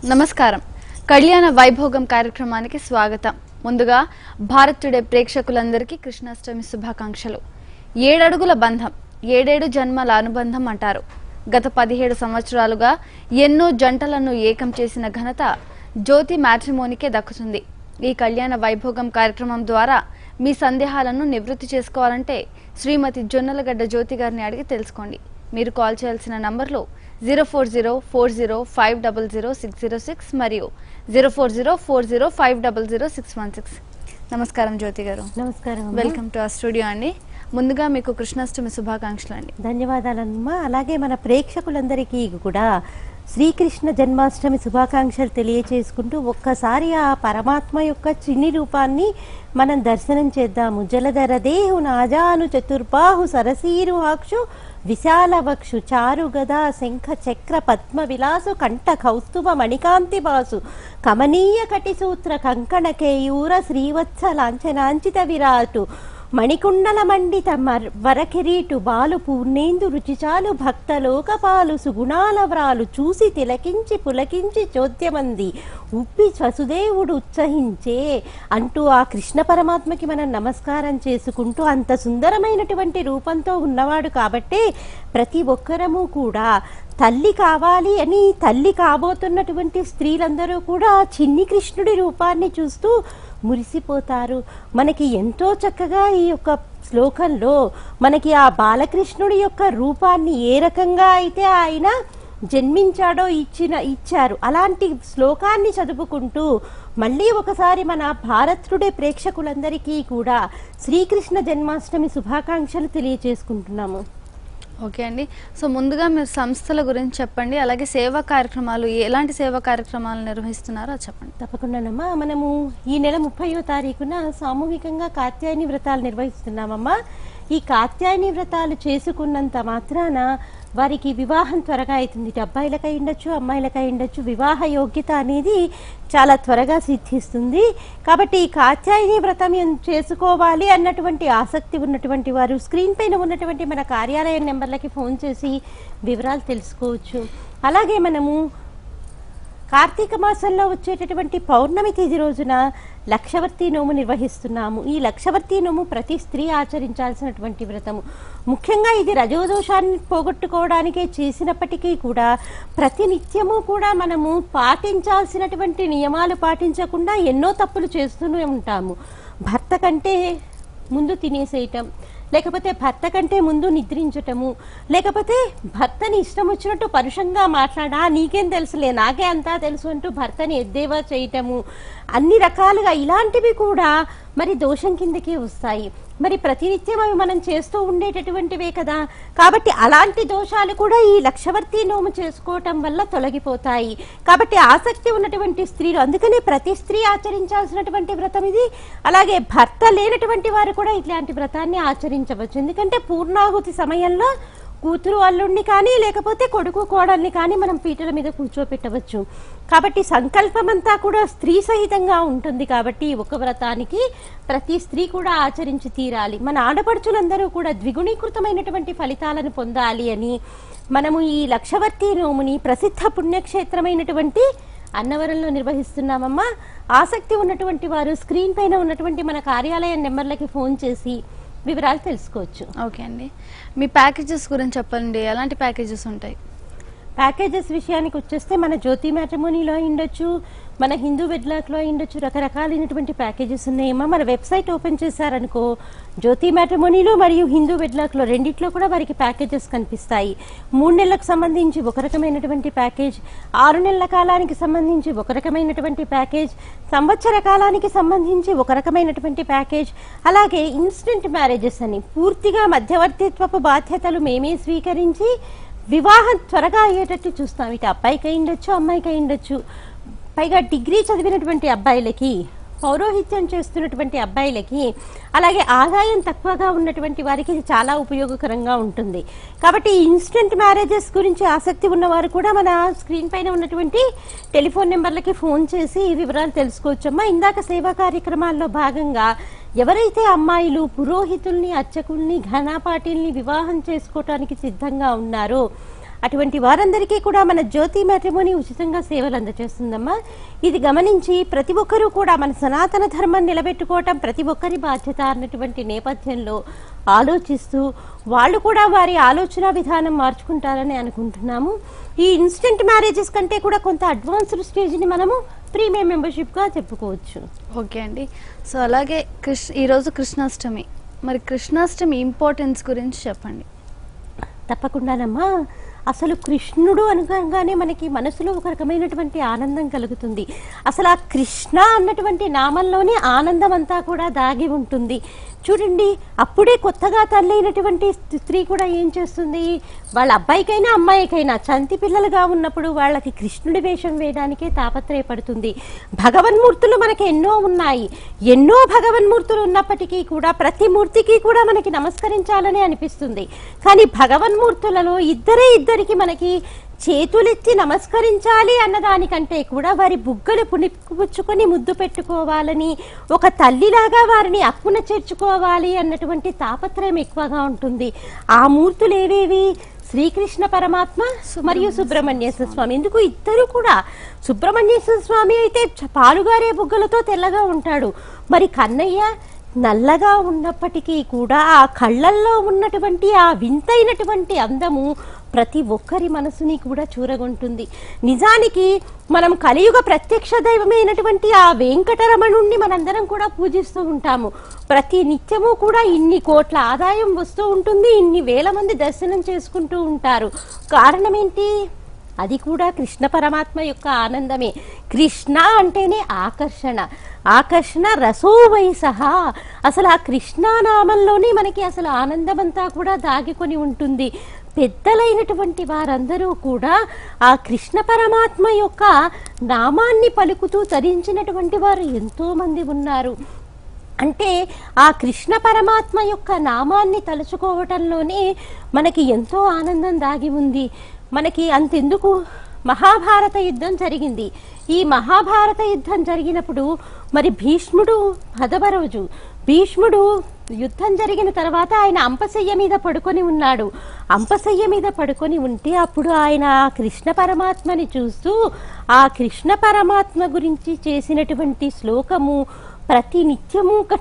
నమస్కారం కళ్యాణ వైభోగం కార్యక్రమానికి స్వాగతం ముందుగా భారత్ టుడే ప్రేక్షకులందరికీ కృష్ణాష్టమి శుభాకాంక్షలు ఏడడుగుల బంధం ఏడేడు జన్మల అనుబంధం అంటారు గత పదిహేడు సంవత్సరాలుగా ఎన్నో జంటలను ఏకం చేసిన ఘనత జ్యోతి మ్యాట్రిమోనికే దక్కుతుంది ఈ కళ్యాణ వైభోగం కార్యక్రమం ద్వారా మీ సందేహాలను నివృత్తి చేసుకోవాలంటే శ్రీమతి జొన్నలగడ్డ జ్యోతి గారిని అడిగి తెలుసుకోండి మీరు కాల్ చేయాల్సిన నంబర్లు zero four zero four zero five double zero six zero six మరియు zero four zero four zero five double zero six one six నమస్కారం జ్యోతి గారు నమస్కారం అమ్మా. వెల్కమ్ టు ఆ స్టూడియో అండి ముందుగా మీకు కృష్ణాష్టమి శుభాకాంక్షలు అండి ధన్యవాదాలమ్మా అలాగే మన ప్రేక్షకులందరికీ కూడా శ్రీకృష్ణ జన్మాష్టమి శుభాకాంక్షలు తెలియచేసుకుంటూ ఒక్కసారి ఆ పరమాత్మ యొక్క చిన్ని రూపాన్ని మనం దర్శనం చేద్దాము జలధర దేహు నాజాను చతుర్బాహు సరసీరుహాక్షు విశాల వక్షు చారు గదా శంఖ చక్ర పద్మ విలాసు కంఠ కౌస్తుభ మణికాంతి బాసు కమనీయ కటిసూత్ర కంకణ కేయూర శ్రీవత్స లాంఛనాంచిత విరాటు మణికుండల మండిత మర్- వరకిరీటు బాలు పూర్ణేందు రుచిచాలు భక్త లోకపాలు సుగుణాల వ్రాలు చూసి తిలకించి పులకించి చోద్యమంది ఉప్పి వసుదేవుడు ఉత్సహించే అంటూ ఆ కృష్ణ పరమాత్మకి మనం నమస్కారం చేసుకుంటూ అంత సుందరమైనటువంటి రూపంతో ఉన్నవాడు కాబట్టే ప్రతి ఒక్కరము కూడా తల్లి కావాలి అని తల్లి కాబోతున్నటువంటి స్త్రీలందరూ కూడా ఆ చిన్ని కృష్ణుడి రూపాన్ని చూస్తూ మురిసిపోతారు మనకి ఎంతో చక్కగా ఈ యొక్క శ్లోకంలో మనకి ఆ బాలకృష్ణుడి యొక్క రూపాన్ని ఏ రకంగా అయితే ఆయన జన్మించాడో ఇచ్చిన ఇచ్చారు అలాంటి శ్లోకాన్ని చదువుకుంటూ మళ్ళీ ఒకసారి మన భారత్రుడే ప్రేక్షకులందరికీ కూడా శ్రీకృష్ణ జన్మాష్టమి శుభాకాంక్షలు తెలియజేసుకుంటున్నాము ఓకే అండి సో ముందుగా మీరు సంస్థల గురించి చెప్పండి అలాగే సేవా కార్యక్రమాలు ఎలాంటి సేవా కార్యక్రమాలు నిర్వహిస్తున్నారో అది చెప్పండి తప్పకుండానమ్మా మనము ఈ నెల ముప్పయో తారీఖున సామూహికంగా కాత్యాయని వ్రతాలు నిర్వహిస్తున్నామమ్మా ఈ కాత్యాయని వ్రతాలు చేసుకున్నంత మాత్రాన వారికి వివాహం త్వరగా అవుతుంది ఇటు అబ్బాయిలకై ఉండొచ్చు అమ్మాయిలకై ఉండొచ్చు వివాహ యోగ్యత అనేది చాలా త్వరగా సిద్ధిస్తుంది కాబట్టి ఈ కాత్యాయని వ్రతం ఎన్- చేసుకోవాలి అన్నటువంటి ఆసక్తి ఉన్నటువంటి వారు స్క్రీన్ పైన ఉన్నటువంటి మన కార్యాలయం నెంబర్లకి ఫోన్ చేసి వివరాలు తెలుసుకోవచ్చు అలాగే మనము కార్తీక మాసంలో వచ్చేటటువంటి పౌర్ణమి తేదీ రోజున లక్షవర్తి నోము నిర్వహిస్తున్నాము ఈ లక్షవర్తి నోము ప్రతి స్త్రీ ఆచరించాల్సినటువంటి వ్రతము ముఖ్యంగా ఇది రజోదోషాన్ని పోగొట్టుకోవడానికే చేసినప్పటికీ కూడా ప్రతి నిత్యము కూడా మనము పాటించాల్సినటువంటి నియమాలు పాటించకుండా ఎన్నో తప్పులు చేస్తూనే ఉంటాము భర్త కంటే ముందు తినేసేయటం లేకపోతే భర్త కంటే ముందు నిద్రించటము లేకపోతే భర్తని ఇష్టం వచ్చినట్టు పరుషంగా మాట్లాడా నీకేం తెలుసులే నాకే అంతా తెలుసు అంటూ భర్తని ఎద్దేవా చేయటము అన్ని రకాలుగా ఇలాంటివి కూడా మరి దోషం కిందకే వస్తాయి మరి ప్రతినిత్యం అవి మనం చేస్తూ ఉండేటటువంటివే కదా కాబట్టి అలాంటి దోషాలు కూడా ఈ లక్షవర్తి నోము చేసుకోవటం వల్ల తొలగిపోతాయి కాబట్టి ఆసక్తి ఉన్నటువంటి స్త్రీలు అందుకనే ప్రతి స్త్రీ ఆచరించాల్సినటువంటి వ్రతం ఇది అలాగే భర్త లేనటువంటి వారు కూడా ఇట్లాంటి వ్రతాన్ని ఆచరించవచ్చు ఎందుకంటే పూర్ణాహుతి సమయంలో కూతురు అల్లుడిని కానీ లేకపోతే కొడుకు కోడల్ని కానీ మనం పీటల మీద కూర్చోపెట్టవచ్చు కాబట్టి సంకల్పం అంతా కూడా స్త్రీ సహితంగా ఉంటుంది కాబట్టి ఈ ఒక వ్రతానికి ప్రతి స్త్రీ కూడా ఆచరించి తీరాలి మన ఆడపడుచులందరూ కూడా ద్విగుణీకృతమైనటువంటి ఫలితాలను పొందాలి అని మనము ఈ లక్షవర్తి నోముని ప్రసిద్ధ పుణ్యక్షేత్రమైనటువంటి అన్నవరంలో నిర్వహిస్తున్నామమ్మా ఆసక్తి ఉన్నటువంటి వారు స్క్రీన్ పైన ఉన్నటువంటి మన కార్యాలయం నెంబర్లకి ఫోన్ చేసి వివరాలు తెలుసుకోవచ్చు ఓకే అండి మీ ప్యాకేజెస్ గురించి చెప్పండి ఎలాంటి ప్యాకేజెస్ ఉంటాయి ప్యాకేజెస్ విషయానికి వచ్చేస్తే మన జ్యోతి మ్యాట్రిమోనీలో ఉండొచ్చు మన హిందూ వెడ్లాక్లో ఉండొచ్చు రకరకాలైనటువంటి ప్యాకేజెస్ ఉన్నాయమ్మా మన వెబ్సైట్ ఓపెన్ చేశారనుకో జ్యోతి మ్యాట్రిమోనీలో మరియు హిందూ వెడ్లాక్లో రెండిట్లో కూడా వారికి ప్యాకేజెస్ కనిపిస్తాయి మూడు నెలలకు సంబంధించి ఒక రకమైనటువంటి ప్యాకేజ్ ఆరు నెలల కాలానికి సంబంధించి ఒక రకమైనటువంటి ప్యాకేజ్ సంవత్సర కాలానికి సంబంధించి ఒక రకమైనటువంటి ప్యాకేజ్ అలాగే ఇన్స్టెంట్ మ్యారేజెస్ అని పూర్తిగా మధ్యవర్తిత్వపు బాధ్యతలు మేమే స్వీకరించి వివాహం త్వరగా అయ్యేటట్టు చూస్తాం ఇటు అబ్బాయికి అయి ఉండొచ్చు అమ్మాయికి అయి ఉండొచ్చు పైగా డిగ్రీ చదివినటువంటి అబ్బాయిలకి పౌరోహిత్యం చేస్తున్నటువంటి అబ్బాయిలకి అలాగే ఆదాయం తక్కువగా ఉన్నటువంటి వారికి ఇది చాలా ఉపయోగకరంగా ఉంటుంది కాబట్టి ఈ ఇన్స్టెంట్ మ్యారేజెస్ గురించి ఆసక్తి ఉన్నవారు కూడా మన స్క్రీన్ పైన ఉన్నటువంటి టెలిఫోన్ నెంబర్లకి ఫోన్ చేసి ఈ వివరాలు తెలుసుకోవచ్చమ్మా ఇందాక సేవా కార్యక్రమాల్లో భాగంగా ఎవరైతే అమ్మాయిలు పురోహితుల్ని అర్చకుల్ని ఘనాపాటిల్ని వివాహం చేసుకోవటానికి సిద్ధంగా ఉన్నారో అటువంటి వారందరికీ కూడా మన జ్యోతి మ్యాట్రిమోని ఉచితంగా సేవలు అందజేస్తుందమ్మా ఇది గమనించి ప్రతి ఒక్కరూ కూడా మన సనాతన ధర్మం నిలబెట్టుకోవటం ప్రతి ఒక్కరి బాధ్యత అన్నటువంటి నేపథ్యంలో ఆలోచిస్తూ వాళ్ళు కూడా వారి ఆలోచన విధానం మార్చుకుంటారని అనుకుంటున్నాము ఈ ఇన్స్టెంట్ మ్యారేజెస్ కంటే కూడా కొంత అడ్వాన్స్డ్ స్టేజ్ని మనము ప్రీమియం మెంబర్షిప్గా చెప్పుకోవచ్చు ఓకే అండి సో అలాగే కృష్ణ ఈరోజు కృష్ణాష్టమి మరి కృష్ణాష్టమి ఇంపార్టెన్స్ గురించి చెప్పండి తప్పకుండానమ్మా అసలు కృష్ణుడు అనగానే మనకి మనసులో ఒక రకమైనటువంటి ఆనందం కలుగుతుంది అసలు ఆ కృష్ణ అన్నటువంటి నామంలోనే ఆనందం అంతా కూడా దాగి ఉంటుంది చూడండి అప్పుడే కొత్తగా తల్లైనటువంటి స్త్రీ కూడా ఏం చేస్తుంది వాళ్ళ అబ్బాయికైనా అమ్మాయికైనా చంటి పిల్లలుగా ఉన్నప్పుడు వాళ్ళకి కృష్ణుడి వేషం వేయడానికే తాపత్రయపడుతుంది భగవన్మూర్తులు మనకి ఎన్నో ఉన్నాయి ఎన్నో భగవన్మూర్తులు ఉన్నప్పటికీ కూడా ప్రతి మూర్తికి కూడా మనకి నమస్కరించాలని అనిపిస్తుంది కానీ భగవన్మూర్తులలో ఇద్దరే ఇద్దరికి మనకి చేతులెత్తి నమస్కరించాలి అన్నదానికంటే కూడా వారి బుగ్గలు పుణిపుచ్చుకొని ముద్దు పెట్టుకోవాలని ఒక తల్లిలాగా వారిని అక్కున చేర్చుకోవాలి అన్నటువంటి తాపత్రయం ఎక్కువగా ఉంటుంది ఆ మూర్తులు ఏవేవి శ్రీకృష్ణ పరమాత్మ మరియు సుబ్రహ్మణ్యేశ్వర స్వామి ఎందుకు ఇద్దరు కూడా సుబ్రహ్మణ్యేశ్వర స్వామి అయితే చ- పాలుగారే బుగ్గలతో తెల్లగా ఉంటాడు మరి కన్నయ్య నల్లగా ఉన్నప్పటికీ కూడా ఆ కళ్ళల్లో ఉన్నటువంటి ఆ వింతైనటువంటి అందము ప్రతి ఒక్కరి మనసుని కూడా చూరగొంటుంది నిజానికి మనం కలియుగ ప్రత్యక్ష దైవమైనటువంటి ఆ వెంకటరమణుణ్ణి మనందరం కూడా పూజిస్తూ ఉంటాము ప్రతి నిత్యము కూడా ఇన్ని కోట్ల ఆదాయం వస్తూ ఉంటుంది ఇన్ని వేల మంది దర్శనం చేసుకుంటూ ఉంటారు కారణం ఏంటి అది కూడా కృష్ణ పరమాత్మ యొక్క ఆనందమే కృష్ణ అంటేనే ఆకర్షణ ఆకర్షణ రసోవై సహా అసలు ఆ కృష్ణానామంలోనే మనకి అసలు ఆనందమంతా కూడా దాగికొని ఉంటుంది పెద్దలైనటువంటి వారందరూ కూడా ఆ కృష్ణ పరమాత్మ యొక్క నామాన్ని పలుకుతూ తరించినటువంటి వారు ఎంతో మంది ఉన్నారు అంటే ఆ కృష్ణ పరమాత్మ యొక్క నామాన్ని తలుచుకోవటంలోనే మనకి ఎంతో ఆనందం దాగి ఉంది మనకి అంతెందుకు మహాభారత యుద్ధం జరిగింది ఈ మహాభారత యుద్ధం జరిగినప్పుడు మరి భీష్ముడు పదవరోజు భీష్ముడు యుద్ధం జరిగిన తర్వాత ఆయన అంపశయ్య మీద పడుకొని ఉన్నాడు అంపశయ్య మీద పడుకొని ఉంటే అప్పుడు ఆయన ఆ కృష్ణ పరమాత్మని చూస్తూ ఆ కృష్ణ పరమాత్మ గురించి చేసినటువంటి శ్లోకము ప్రతి నిత్యము క-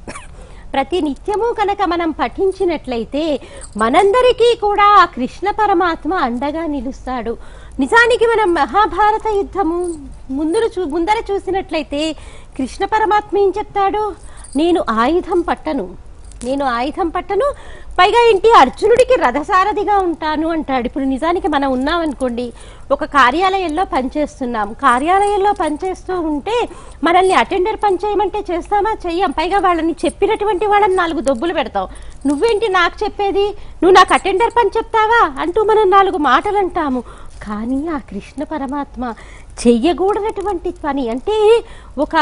ప్రతి నిత్యము కనుక మనం పఠించినట్లయితే మనందరికీ కూడా ఆ కృష్ణ పరమాత్మ అండగా నిలుస్తాడు నిజానికి మనం మహాభారత యుద్ధము ముందు చూ ముందర చూసినట్లయితే కృష్ణ పరమాత్మ ఏం చెప్తాడు నేను ఆయుధం పట్టను నేను ఆయుధం పట్టను పైగా ఏంటి అర్జునుడికి రథసారథిగా ఉంటాను అంటాడు ఇప్పుడు నిజానికి మనం ఉన్నామనుకోండి ఒక కార్యాలయంలో పనిచేస్తున్నాం కార్యాలయంలో పనిచేస్తూ ఉంటే మనల్ని అటెండర్ పని చేయమంటే చేస్తామా చెయ్యం పైగా వాళ్ళని చెప్పినటువంటి వాళ్ళని నాలుగు దొబ్బులు పెడతాం నువ్వేంటి నాకు చెప్పేది నువ్వు నాకు అటెండర్ పని చెప్తావా అంటూ మనం నాలుగు మాటలు అంటాము కానీ ఆ కృష్ణ పరమాత్మ చెయ్యకూడనటువంటి పని అంటే ఒక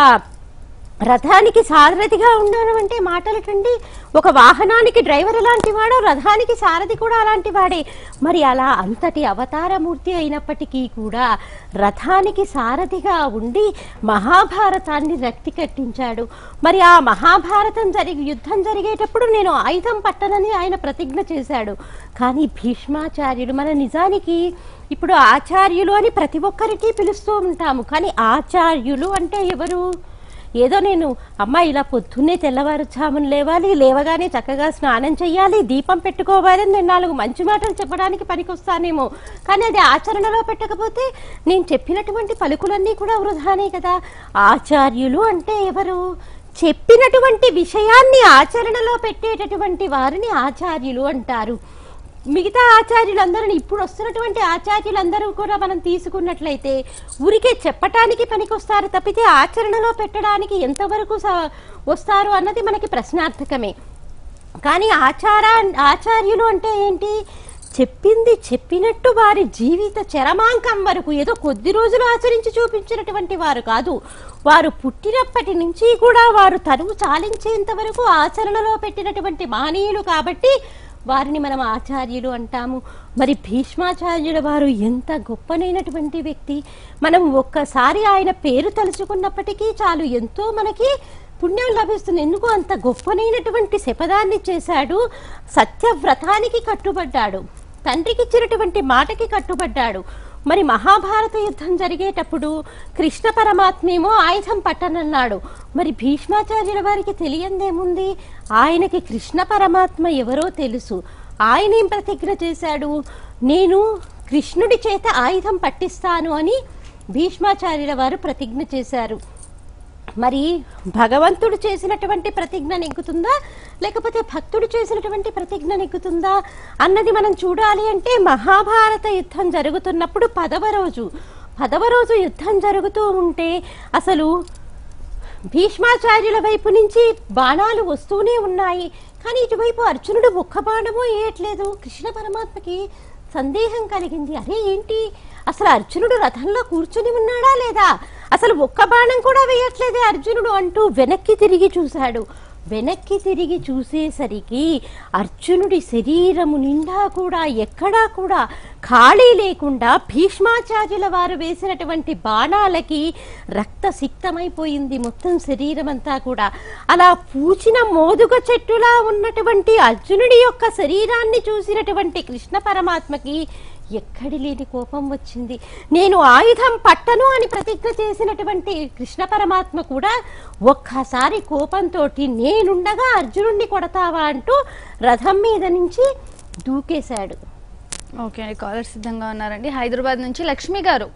రథానికి సారథిగా ఉండడం అంటే మాటలటండి ఒక వాహనానికి డ్రైవర్ ఎలాంటి వాడో రథానికి సారథి కూడా అలాంటి వాడే మరి అలా అంతటి అవతారమూర్తి అయినప్పటికీ కూడా రథానికి సారథిగా ఉండి మహాభారతాన్ని రక్తి కట్టించాడు మరి ఆ మహాభారతం జరిగి యుద్ధం జరిగేటప్పుడు నేను ఆయుధం పట్టనని ఆయన ప్రతిజ్ఞ చేశాడు కానీ భీష్మాచార్యుడు మన నిజానికి ఇప్పుడు ఆచార్యులు అని ప్రతి ఒక్కరికి పిలుస్తూ ఉంటాము కానీ ఆచార్యులు అంటే ఎవరు ఏదో నేను అమ్మ ఇలా పొద్దున్నే తెల్లవారుజామున లేవాలి లేవగానే చక్కగా స్నానం చేయాలి దీపం పెట్టుకోవాలి అని నేను నాలుగు మంచి మాటలు చెప్పడానికి పనికొస్తానేమో కానీ అది ఆచరణలో పెట్టకపోతే నేను చెప్పినటువంటి పలుకులన్నీ కూడా వృధానే కదా ఆచార్యులు అంటే ఎవరు చెప్పినటువంటి విషయాన్ని ఆచరణలో పెట్టేటటువంటి వారిని ఆచార్యులు అంటారు మిగతా ఆచార్యులందరిని ఇప్పుడు వస్తున్నటువంటి ఆచార్యులందరూ కూడా మనం తీసుకున్నట్లయితే ఊరికే చెప్పటానికి పనికొస్తారు తప్పితే ఆచరణలో పెట్టడానికి ఎంతవరకు స- వస్తారు అన్నది మనకి ప్రశ్నార్థకమే కానీ ఆచార ఆచార్యులు అంటే ఏంటి చెప్పింది చెప్పినట్టు వారి జీవిత చరమాంకం వరకు ఏదో కొద్ది రోజులు ఆచరించి చూపించినటువంటి వారు కాదు వారు పుట్టినప్పటి నుంచి కూడా వారు తనువు చాలించేంత వరకు ఆచరణలో పెట్టినటువంటి మహనీయులు కాబట్టి వారిని మనం ఆచార్యులు అంటాము మరి భీష్మాచార్యుల వారు ఎంత గొప్పనైనటువంటి వ్యక్తి మనం ఒక్కసారి ఆయన పేరు తలుచుకున్నప్పటికీ చాలు ఎంతో మనకి పుణ్యం లభిస్తుంది ఎందుకు అంత గొప్పనైనటువంటి శపథాన్ని చేశాడు సత్యవ్రతానికి కట్టుబడ్డాడు తండ్రికి ఇచ్చినటువంటి మాటకి కట్టుబడ్డాడు మరి మహాభారత యుద్ధం జరిగేటప్పుడు కృష్ణ పరమాత్మేమో ఆయుధం పట్టనన్నాడు మరి భీష్మాచార్యుల వారికి తెలియందేముంది ఆయనకి కృష్ణ పరమాత్మ ఎవరో తెలుసు ఆయన ఏం ప్రతిజ్ఞ చేశాడు నేను కృష్ణుడి చేత ఆయుధం పట్టిస్తాను అని భీష్మాచార్యుల వారు ప్రతిజ్ఞ చేశారు మరి భగవంతుడు చేసినటువంటి ప్రతిజ్ఞ నెగ్గుతుందా లేకపోతే భక్తుడు చేసినటువంటి ప్రతిజ్ఞ నెగ్గుతుందా అన్నది మనం చూడాలి అంటే మహాభారత యుద్ధం జరుగుతున్నప్పుడు పదవ రోజు పదవ రోజు యుద్ధం జరుగుతూ ఉంటే అసలు భీష్మాచార్యుల వైపు నుంచి బాణాలు వస్తూనే ఉన్నాయి కానీ ఇటువైపు అర్జునుడు ఒక్క బాణమూ వేయట్లేదు కృష్ణ పరమాత్మకి సందేహం కలిగింది అరే ఏంటి అసలు అర్జునుడు రథంలో కూర్చుని ఉన్నాడా లేదా అసలు ఒక్క బాణం కూడా వేయట్లేదే అర్జునుడు అంటూ వెనక్కి తిరిగి చూశాడు వెనక్కి తిరిగి చూసేసరికి అర్జునుడి శరీరము నిండా కూడా ఎక్కడా కూడా ఖాళీ లేకుండా భీష్మాచార్యుల వారు వేసినటువంటి బాణాలకి రక్త సిక్తమైపోయింది మొత్తం శరీరం అంతా కూడా అలా పూచిన మోదుగ చెట్టులా ఉన్నటువంటి అర్జునుడి యొక్క శరీరాన్ని చూసినటువంటి కృష్ణ పరమాత్మకి ఎక్కడి లేని కోపం వచ్చింది నేను ఆయుధం పట్టను అని ప్రతిజ్ఞ చేసినటువంటి కృష్ణ పరమాత్మ కూడా ఒక్కసారి కోపంతో నేనుండగా అర్జునుడిని కొడతావా అంటూ రథం మీద నుంచి దూకేశాడు ఓకే అండి కాలర్ సిద్ధంగా ఉన్నారండి హైదరాబాద్ నుంచి లక్ష్మి గారు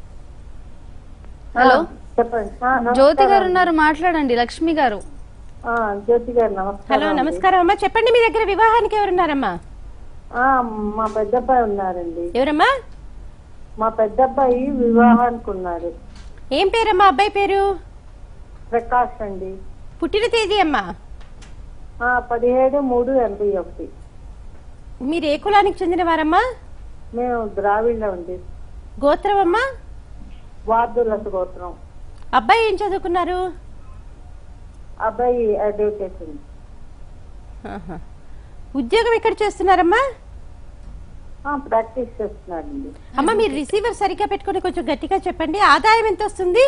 హలో చెప్పండి ఆ, నమస్కారం. జ్యోతి గారు ఉన్నారు మాట్లాడండి లక్ష్మి గారు ఆ, జ్యోతి గారు నమస్కారం హలో అండి. నమస్కారం అమ్మా చెప్పండి మీ దగ్గర వివాహానికి ఎవరున్నారమ్మా ఆ, మా పెద్దబ్బాయి ఉన్నారండి ఎవరమ్మా మా పెద్దబ్బాయి వివాహానికి ఉన్నారు ఏం పేరమ్మా అబ్బాయి పేరు ప్రకాష్ అండి పుట్టిన తేదీ అమ్మా ఆ, పదిహేడు మూడు ఎనభై ఒకటి మీరు ఏ కులానికి చెందిన వారమ్మా మేము ద్రావిడ అండి గోత్రం అమ్మా వార్దులస గోత్రం అబ్బాయి ఏం చదువుకున్నారు అబ్బాయి అడ్వకేట్ అండి ఆహా. ఉద్యోగం ఎక్కడ చేస్తున్నారమ్మా ఆ, ప్రాక్టీస్ చేస్తున్నాడండి అమ్మ మీరు రిసీవర్ సరిగ్గా పెట్టుకొని కొంచెం గట్టిగా చెప్పండి ఆదాయం ఎంత వస్తుంది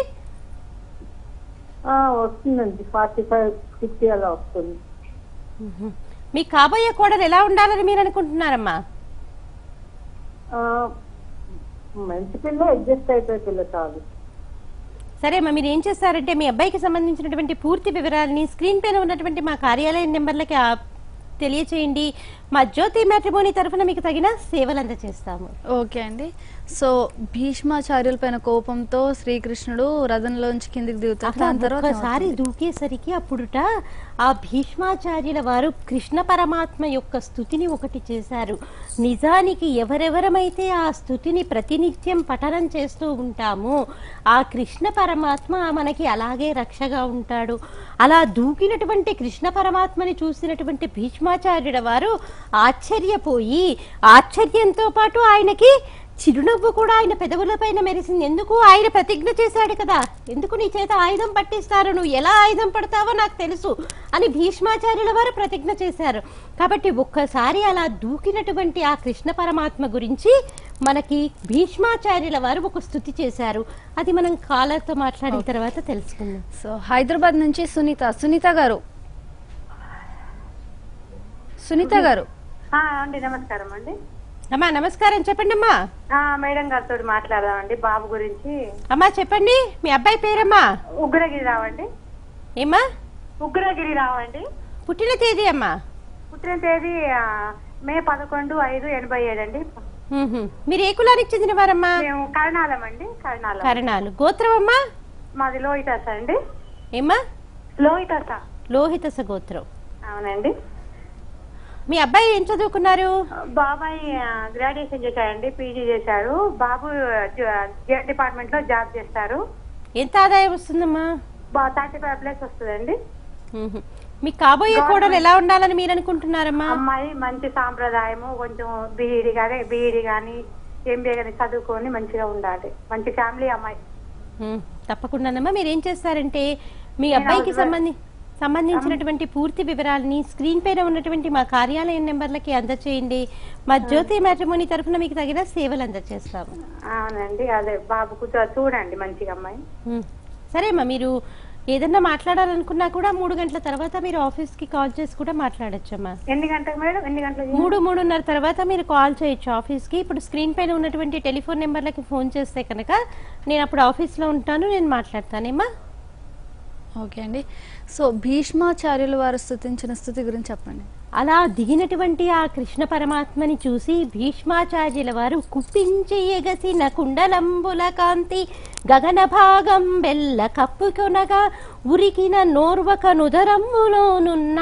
ఆ, వస్తుందండి ఫార్టీ ఫైవ్ ఫిఫ్టీ అలా వస్తుంది మీ కాబోయే కోడలు ఎలా ఉండాలని మీరు అనుకుంటున్నారమ్మా ఆ, మంచి పిల్ల అడ్జస్ట్ అయిపోయే పిల్ల చాలు సరే అమ్మా మీరు ఏం చేస్తారంటే మీ అబ్బాయికి సంబంధించినటువంటి పూర్తి వివరాలని స్క్రీన్ పైన ఉన్నటువంటి మా కార్యాలయం నెంబర్లకి ఆ- తెలియచేయండి మా జ్యోతి మ్యాట్రిమోని తరఫున మీకు తగిన సేవలు అందజేస్తాము ఓకే అండి సో భీష్మాచార్యుల పైన కోపంతో శ్రీకృష్ణుడు రథంలోంచి కిందికి దిగుతాడు అట్లా దాని తర్వాత ఒక్కసారి దూకేసరికి అప్పుడుట ఆ భీష్మాచార్యుల వారు కృష్ణ పరమాత్మ యొక్క స్థుతిని ఒకటి చేశారు నిజానికి ఎవరెవరమైతే ఆ స్థుతిని ప్రతినిత్యం పఠనం చేస్తూ ఉంటామో ఆ కృష్ణ పరమాత్మ మనకి అలాగే రక్షగా ఉంటాడు అలా దూకినటువంటి కృష్ణ పరమాత్మని చూసినటువంటి భీష్మాచార్యుల వారు ఆశ్చర్యపోయి ఆశ్చర్యంతో పాటు ఆయనకి చిరునవ్వు కూడా ఆయన పెదవులపైన మెరిసింది ఎందుకు ఆయన ప్రతిజ్ఞ చేశాడు కదా ఎందుకు నీ చేత ఆయుధం పట్టిస్తారు నువ్వు ఎలా ఆయుధం పడతావో నాకు తెలుసు అని భీష్మాచార్యుల వారు ప్రతిజ్ఞ చేశారు కాబట్టి ఒక్కసారి అలా దూకినటువంటి ఆ కృష్ణ పరమాత్మ గురించి మనకి భీష్మాచార్యుల వారు ఒక స్థుతి చేశారు అది మనం కాలర్తో మాట్లాడిన తర్వాత తెలుసుకుందాం సో హైదరాబాద్ నుంచి సునీత సునీత గారు సునీత గారు ఆ, అండి నమస్కారం అండి అమ్మా నమస్కారం చెప్పండి అమ్మా ఆ, మేడం గారితో మాట్లాడదామండి బాబు గురించి అమ్మా చెప్పండి మీ అబ్బాయి పేరమ్మా ఉగ్రగిరి రావండి ఏమ్మా ఉగ్రగిరి రావండి పుట్టిన తేదీ అమ్మా పుట్టిన తేదీ ఆ, మే పదకొండు ఐదు ఎనభై ఏడు అండి మ్మ్హ. మీరు ఏ కులానికి చెందిన వారమ్మా మేము కర్ణాలం అండి కర్ణాలం కరణాలు గోత్రం అమ్మా మాది లోహితాస అండి ఏమ్మా లోహితాస లోహితస గోత్రం అవునండి మీ అబ్బాయి ఏం చదువుకున్నారు బాబాయ్ ఆ, గ్రాడ్యుయేషన్ చేశారండి పీజీ చేశారు బాబు జేఎన్ డిపార్ట్మెంట్ లో జాబ్ చేస్తారు ఎంత ఆదాయం వస్తుందమ్మా థర్టీ ఫైవ్ ప్లస్ వస్తుందండి మ్మ్హ. మీ కాబోయే కోడలు ఎలా ఉండాలని మీరు అనుకుంటున్నారమ్మా అమ్మాయి మంచి సాంప్రదాయము కొంచెం బీఈడి కానీ బీఈడి కానీ ఎంబీఏ కానీ చదువుకొని మంచిగా ఉండాలి మంచి ఫ్యామిలీ అమ్మాయి మ్మ్. తప్పకుండానమ్మా మీరు ఏం చేస్తారంటే మీ నేను అబ్బాయికి హౌస్ వైఫ్. సంబంధి సంబంధించినటువంటి పూర్తి వివరాలని స్క్రీన్ పైన ఉన్నటువంటి మా కార్యాలయం నెంబర్లకి అందచేయండి మా జ్యోతి మ్యాట్రిమోని తరఫున మీకు తగిన సేవలు అందజేస్తాము అవునండి అదే బాబుకు చూ- చూడండి మంచిగా అమ్మాయి మ్మ్. సరే అమ్మా మీరు ఏదన్నా మాట్లాడాలనుకున్నా కూడా మూడు గంటల తర్వాత మీరు ఆఫీస్ కి కాల్ చేసి కూడా మాట్లాడొచ్చమ్మా ఎన్ని గంటలకు మేడం ఎన్ని గంటలకు మూడు మూడున్నర తర్వాత మీరు కాల్ చేయొచ్చు ఆఫీస్ కి ఇప్పుడు స్క్రీన్ పైన ఉన్నటువంటి టెలిఫోన్ నెంబర్లకి ఫోన్ చేస్తే కనుక నేను అప్పుడు ఆఫీస్ లో ఉంటాను నేను మాట్లాడతానేమ్మా ఓకే అండి సో భీష్మాచార్యులు వారు స్థుతించిన స్థుతి గురించి చెప్పండి అలా దిగినటువంటి ఆ కృష్ణ పరమాత్మని చూసి భీష్మాచార్యుల వారు కుప్పించి ఎగసిన కుండలంబుల కాంతి గగన భాగం బెల్ల కప్పుకొనగా ఉరికిన నోర్వక నుదరమ్ములోనున్న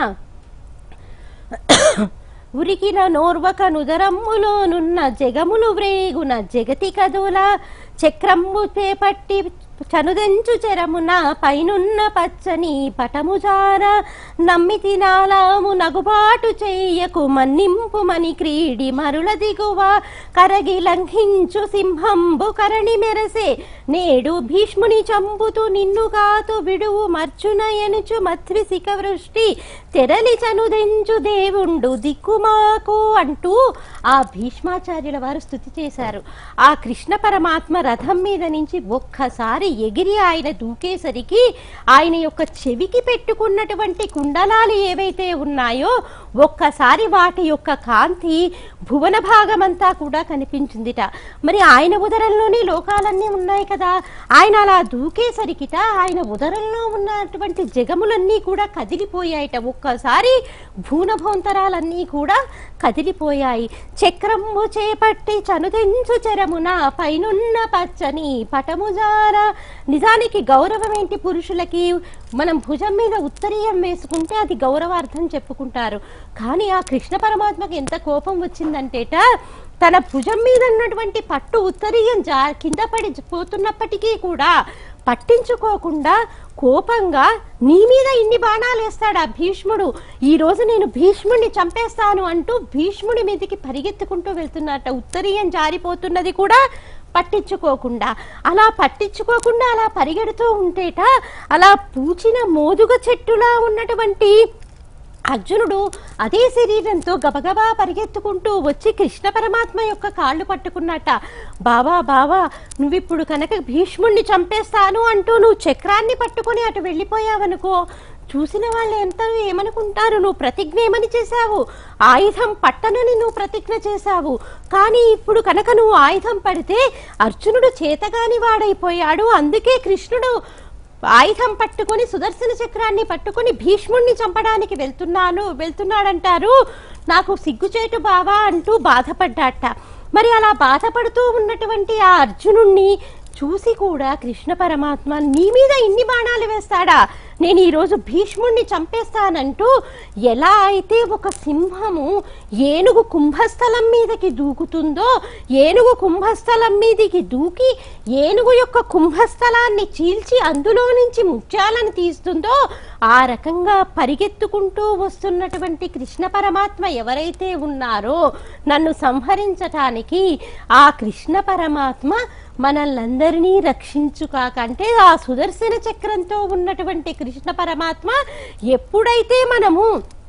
ఉరికిన నోర్వక నుదరమ్ములోనున్న జగములు వ్రేగున జగతి కదుల చక్రంబు చేపట్టి చనుదెంచు చెరమున పైనున్న పచ్చని పటముజార నమ్మి తినాలాము నగుబాటు చెయ్యకు మన్నింపు మని క్రీడి మరుల దిగువ కరగి లంఘించు సింహంబు కరణి మెరసే నేడు భీష్ముని చంపుతూ నిన్ను కాతు విడువు మర్చున ఎనుచు మత్విసిక వృష్టి తెరలి చనుదెంచు దేవుండు దిక్కుమాకు అంటూ ఆ భీష్మాచార్యుల వారు స్థుతి చేశారు ఆ కృష్ణ పరమాత్మ రథం మీద నుంచి ఒక్కసారి ఎగిరి ఆయన దూకేసరికి ఆయన యొక్క చెవికి పెట్టుకున్నటువంటి కుండలాలు ఏవైతే ఉన్నాయో ఒక్కసారి వాటి యొక్క కాంతి భువన భాగమంతా కూడా కనిపించిందిట మరి ఆయన ఉదరంలోనే లోకాలన్నీ ఉన్నాయి కదా ఆయన అలా దూకేసరికిట ఆయన ఉదరంలో ఉన్నటువంటి జగములన్నీ కూడా కదిలిపోయాయిట ఒక్కసారి భూనభోంతరాలన్నీ కూడా కదిలిపోయాయి చక్రము చేపట్టి చనుదెంచు చెరమున పైనున్న పచ్చని పటముజార నిజానికి గౌరవం ఏంటి పురుషులకి మనం భుజం మీద ఉత్తరీయం వేసుకుంటే అది గౌరవార్థం చెప్పుకుంటారు కానీ ఆ కృష్ణ పరమాత్మకి ఎంత కోపం వచ్చిందంటేట తన భుజం మీద ఉన్నటువంటి పట్టు ఉత్తరీయం జా కింద పడి పోతున్నప్పటికీ కూడా పట్టించుకోకుండా కోపంగా నీ మీద ఇన్ని బాణాలు వేస్తాడు ఆ భీష్ముడు ఈ రోజు నేను భీష్ముడిని చంపేస్తాను అంటూ భీష్ముడి మీదకి పరిగెత్తుకుంటూ వెళ్తున్నట్ట ఉత్తరీయం జారిపోతున్నది కూడా పట్టించుకోకుండా అలా పట్టించుకోకుండా అలా పరిగెడుతూ ఉంటేట అలా పూచిన మోదుగ చెట్టులా ఉన్నటువంటి అర్జునుడు అదే శరీరంతో గబగబా పరిగెత్తుకుంటూ వచ్చి కృష్ణ పరమాత్మ యొక్క కాళ్ళు పట్టుకున్నట్ట బావా బావా నువ్విప్పుడు కనుక భీష్ముణ్ణి చంపేస్తాను అంటూ నువ్వు చక్రాన్ని పట్టుకొని అటు వెళ్ళిపోయావనుకో చూసిన వాళ్ళు ఎంత ఏమనుకుంటారు నువ్వు ప్రతిజ్ఞ ఏమని చేశావు ఆయుధం పట్టనని నువ్వు ప్రతిజ్ఞ చేశావు కానీ ఇప్పుడు కనుక నువ్వు ఆయుధం పడితే అర్జునుడు చేతగాని వాడైపోయాడు అందుకే కృష్ణుడు ఆయుధం పట్టుకొని సుదర్శన చక్రాన్ని పట్టుకొని భీష్ముణ్ణి చంపడానికి వెళ్తున్నాను వెళ్తున్నాడంటారు నాకు సిగ్గుచేటు బావా అంటూ బాధపడ్డాట మరి అలా బాధపడుతూ ఉన్నటువంటి ఆ అర్జునుణ్ణి చూసి కూడా కృష్ణ పరమాత్మ నీ మీద ఇన్ని బాణాలు వేస్తాడా నేను ఈరోజు భీష్ముణ్ణి చంపేస్తానంటూ ఎలా అయితే ఒక సింహము ఏనుగు కుంభస్థలం మీదకి దూకుతుందో ఏనుగు కుంభస్థలం మీదకి దూకి ఏనుగు యొక్క కుంభస్థలాన్ని చీల్చి అందులో నుంచి ముత్యాలను తీస్తుందో ఆ రకంగా పరిగెత్తుకుంటూ వస్తున్నటువంటి కృష్ణ పరమాత్మ ఎవరైతే ఉన్నారో నన్ను సంహరించటానికి ఆ కృష్ణ పరమాత్మ మనల్నందరినీ రక్షించుకాక అంటే ఆ సుదర్శన చక్రంతో ఉన్నటువంటి కృష్ణ పరమాత్మ ఎప్పుడైతే మనము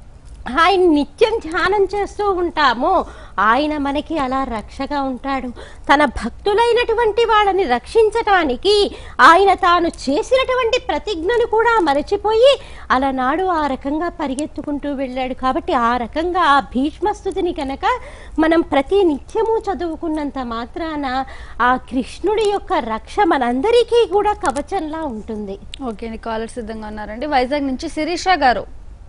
ఆయన నిత్యం ధ్యానం చేస్తూ ఉంటామో ఆయన మనకి అలా రక్షగా ఉంటాడు తన భక్తులైనటువంటి వాళ్ళని రక్షించటానికి ఆయన తాను చేసినటువంటి ప్రతిజ్ఞను కూడా మరచిపోయి అలనాడు ఆ రకంగా పరిగెత్తుకుంటూ వెళ్ళాడు కాబట్టి ఆ రకంగా ఆ భీష్మస్థుతిని కనుక మనం ప్రతి నిత్యము చదువుకున్నంత మాత్రాన ఆ కృష్ణుడి యొక్క రక్ష మనందరికీ కూడా కవచంలా ఉంటుంది ఓకే అండి కాలర్ సిద్ధంగా ఉన్నారండి వైజాగ్ నుంచి శిరీష గారు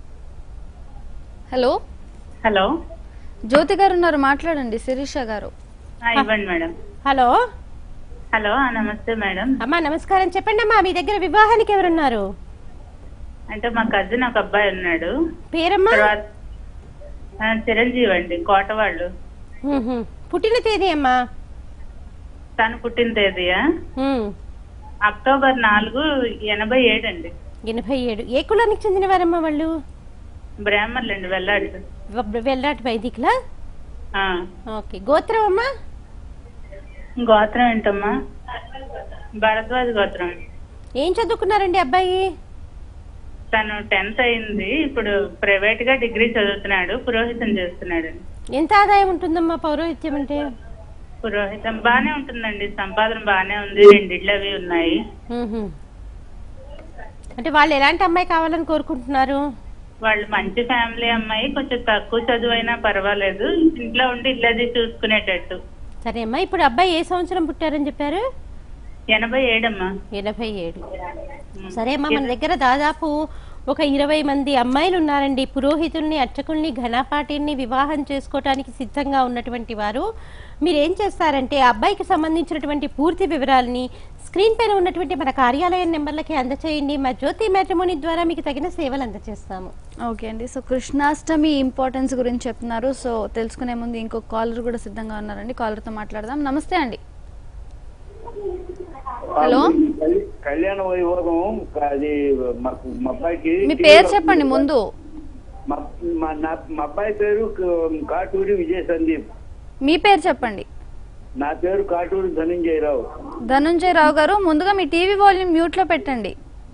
హలో హలో జ్యోతి గారు ఉన్నారు మాట్లాడండి శిరీష గారు ఆ, ఇవ్వండి మేడం హలో హలో ఆ, నమస్తే మేడం అమ్మా నమస్కారం చెప్పండి అమ్మా మీ దగ్గర వివాహానికి ఎవరున్నారు అంటే మా కజిన్ ఒక అబ్బాయి ఉన్నాడు పేరమ్మా తర్వాత ఆ, చిరంజీవి అండి కోటవాళ్ళు మ్మ్హ. పుట్టిన తేదీ అమ్మా తను పుట్టిన తేదీయా మ్మ్. అక్టోబర్ నాలుగు ఎనభై ఏడు అండి ఎనభై ఏడు ఏ కులానికి చెందినవారమ్మా వాళ్ళు బ్రాహ్మణులు అండి వెళ్ళాడు వె- వెల్లాటి వైదికులా ఆ, ఓకే గోత్రం అమ్మా గోత్రం ఏంటమ్మా భరద్వాజ్ గోత్రం ఏం చదువుకున్నారండి అబ్బాయి తను టెన్త్ అయింది ఇప్పుడు ప్రైవేట్ గా డిగ్రీ చదువుతున్నాడు పురోహితం చేస్తున్నాడు ఎంత ఆదాయం ఉంటుందమ్మా పౌరోహిత్యం అంటే పురోహితం బానే ఉంటుందండి సంపాదన బానే ఉంది రెండిళ్ళు అవి ఉన్నాయి మ్మ్హ. అంటే వాళ్ళు ఎలాంటి అమ్మాయి కావాలని కోరుకుంటున్నారు వాళ్ళు మంచి ఫ్యామిలీ అమ్మాయి కొంచెం తక్కువ చదువు అయినా పర్వాలేదు ఇంట్లో ఉండి ఇల్లది చూసుకునేటట్టు సరే అమ్మా ఇప్పుడు అబ్బాయి ఏ సంవత్సరం పుట్టారని చెప్పారు ఎనభై ఏడమ్మా ఎనభై ఏడు సరే అమ్మా మన దగ్గర దాదాపు ఒక ఇరవై మంది అమ్మాయిలు ఉన్నారండి పురోహితుల్ని అర్చకుల్ని ఘనపాటిని వివాహం చేసుకోవటానికి సిద్ధంగా ఉన్నటువంటి వారు మీరు ఏం చేస్తారంటే ఆ అబ్బాయికి సంబంధించినటువంటి పూర్తి వివరాలని స్క్రీన్ పైన ఉన్నటువంటి మన కార్యాలయం నెంబర్లకి అందచేయండి మా జ్యోతి మ్యాట్రిమోని ద్వారా మీకు తగిన సేవలు అందజేస్తాము ఓకే అండి సో కృష్ణాష్టమి ఇంపార్టెన్స్ గురించి చెప్తున్నారు సో తెలుసుకునే ముందు ఇంకొక కాలర్ కూడా సిద్ధంగా ఉన్నారండి కాలర్తో మాట్లాడదాం నమస్తే అండి హలో కళ్యాణ- కళ్యాణ వైభోగం అది మాకు మా అబ్బాయికి మీ పేరు చెప్పండి ముందు మా మా- నా- మా అబ్బాయి పేరు క- కాటూరి విజయ సందీప్ మీ పేరు చెప్పండి నా పేరు కాటూరి ధనంజయరావు ధనుంజయ రావు గారు ముందుగా మీ టీవీ వాల్యూమ్ మ్యూట్ లో పెట్టండి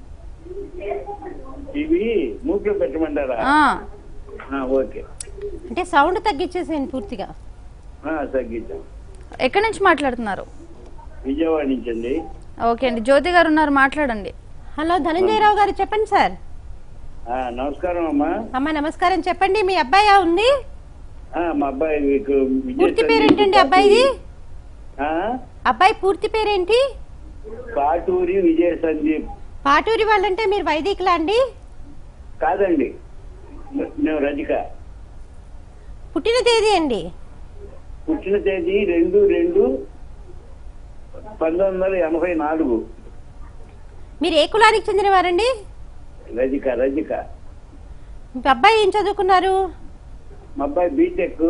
ఇవి మూట్లో పెట్టమంటారా ఆ, ఆ, ఓకే అంటే సౌండ్ తగ్గించేసేయండి పూర్తిగా ఆ, తగ్గించాం ఎక్కడి నుంచి మాట్లాడుతున్నారు విజయవాడ నుంచి అండి ఓకే అండి జ్యోతి గారు ఉన్నారు మాట్లాడండి హలో ధనంజయరావు గారు చెప్పండి సార్ ఆ, నమస్కారం అమ్మా అమ్మ నమస్కారం చెప్పండి మీ అబ్బాయా ఉంది ఆ, మా అబ్బాయి మీకు విజయ పూర్తి సందీప్ పేరేంటండి అబ్బాయిది ఆ, అబ్బాయి పూర్తి పేరేంటి కాటూరి విజయ సందీప్ పాటూరి వాళ్ళంటే మీరు వైదికులా అండి కాదండి నేను రజిక పుట్టిన తేదీ అండి పుట్టిన తేదీ రెండు రెండు పంతొమ్మిది వందల ఎనభై నాలుగు మీరు ఏ కులానికి చెందినవారండి రజిక రజిక మీ అబ్బాయి ఏం చదువుకున్నారు మా అబ్బాయి బీటెక్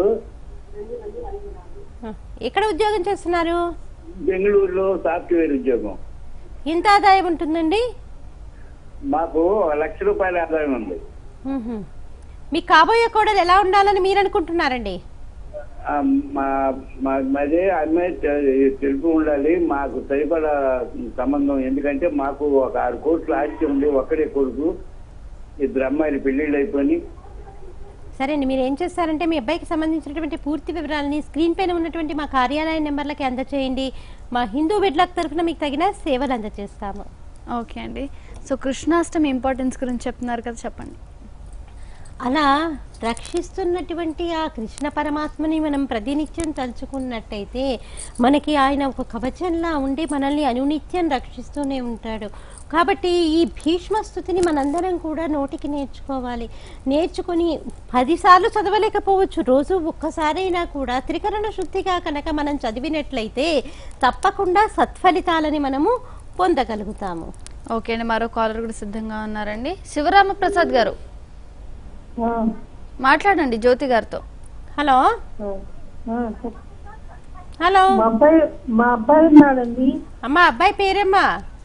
ఆ, ఎక్కడ ఉద్యోగం చేస్తున్నారు బెంగళూరులో సాఫ్ట్వేర్ ఉద్యోగం ఎంత ఆదాయం ఉంటుందండి మాకు లక్ష రూపాయల ఆదాయం ఉంది మ్మ్హ. మీ కాబోయే కోడలు ఎలా ఉండాలని మీరు అనుకుంటున్నారండి ఆ, మా మా మాది అమ్మాయి తె- తెలుపు ఉండాలి మాకు సరిపడా సంబంధం ఎందుకంటే మాకు ఒక ఆరు కోట్ల ఆస్తి ఉంది ఒక్కడే కొడుకు ఇద్దరు అమ్మాయిలు పెళ్లిళ్ళు అయిపోయి సరే అండి మీరు ఏం చేస్తారంటే మీ అబ్బాయికి సంబంధించినటువంటి పూర్తి వివరాలని స్క్రీన్ పైన ఉన్నటువంటి మా కార్యాలయ నెంబర్లకి అందచేయండి మా హిందూ బిడ్లక్ తరఫున మీకు తగిన సేవలు అందజేస్తాము ఓకే అండి సో కృష్ణాష్టమి ఇంపార్టెన్స్ గురించి చెప్తున్నారు కదా చెప్పండి అలా రక్షిస్తున్నటువంటి ఆ కృష్ణ పరమాత్మని మనం ప్రతినిత్యం తలుచుకున్నట్టయితే మనకి ఆయన ఒక కవచంలా ఉండి మనల్ని అనునిత్యం రక్షిస్తూనే ఉంటాడు కాబట్టి ఈ భీష్మ స్థుతిని మనందరం కూడా నోటికి నేర్చుకోవాలి నేర్చుకుని పదిసార్లు చదవలేకపోవచ్చు రోజు ఒక్కసారైనా కూడా త్రికరణ శుద్ధిగా కనుక మనం చదివినట్లయితే తప్పకుండా సత్ఫలితాలని మనము పొందగలుగుతాము ఓకే అండి మరో కాలర్ కూడా సిద్ధంగా ఉన్నారండి శివరామ ప్రసాద్ గారు ఆ, మాట్లాడండి జ్యోతి గారితో హలో ఆ, ఆ, చెప్పు. హలో మా అబ్బాయి మా అబ్బాయి ఉన్నాడండి అమ్మా అబ్బాయి పేరమ్మా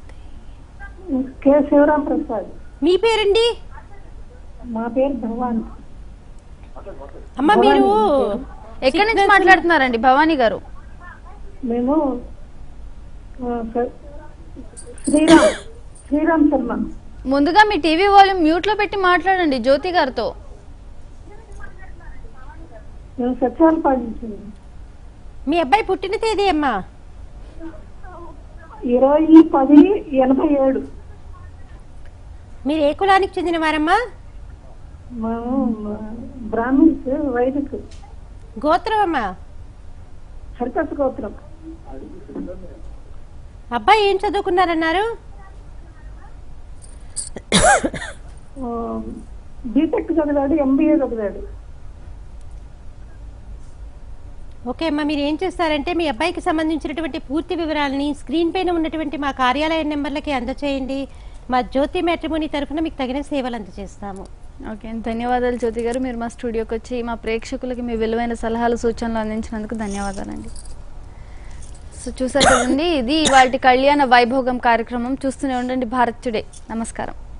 కె శివరాం ప్రసాద్ మీ పేరండి మా పేరు భగవాన్ అమ్మ మీరు ఎక్కడి నుంచి మాట్లాడుతున్నారండి భవానీ గారు మేము ఆ, స- శ్రీరామ్ శ్రీరామ్ శర్మ ముందుగా మీ టీవీ వాల్యూమ్ మ్యూట్ లో పెట్టి మాట్లాడండి జ్యోతి గారితో మేము సత్యాలు పాటించింది మీ అబ్బాయి పుట్టిన తేదీ అమ్మా ఇరవై పది ఎనభై ఏడు మీరు ఏ కులానికి చెందిన వారమ్మా మేము బ్రాహ్మిన్స్ వైదిక్ గోత్రం అమ్మా హరికస గోత్రం అబ్బాయి ఏం చదువుకున్నారన్నారు ఆ, బీటెక్ చదివాడు ఎంబీఏ చదివాడు ఓకే అమ్మా మీరు ఏం చేస్తారంటే మీ అబ్బాయికి సంబంధించినటువంటి పూర్తి వివరాలని స్క్రీన్ పైన ఉన్నటువంటి మా కార్యాలయ నెంబర్లకి అందచేయండి మా జ్యోతి మ్యాట్రిమోని తరఫున మీకు తగిన సేవలు అందజేస్తాము ఓకే ధన్యవాదాలు జ్యోతి గారు మీరు మా స్టూడియోకి వచ్చి మా ప్రేక్షకులకి మీ విలువైన సలహాలు సూచనలు అందించినందుకు ధన్యవాదాలండి సో చూసారు కదండి ఇది వాటి కళ్యాణ వైభోగం కార్యక్రమం చూస్తూనే ఉండండి భారత్ టుడే నమస్కారం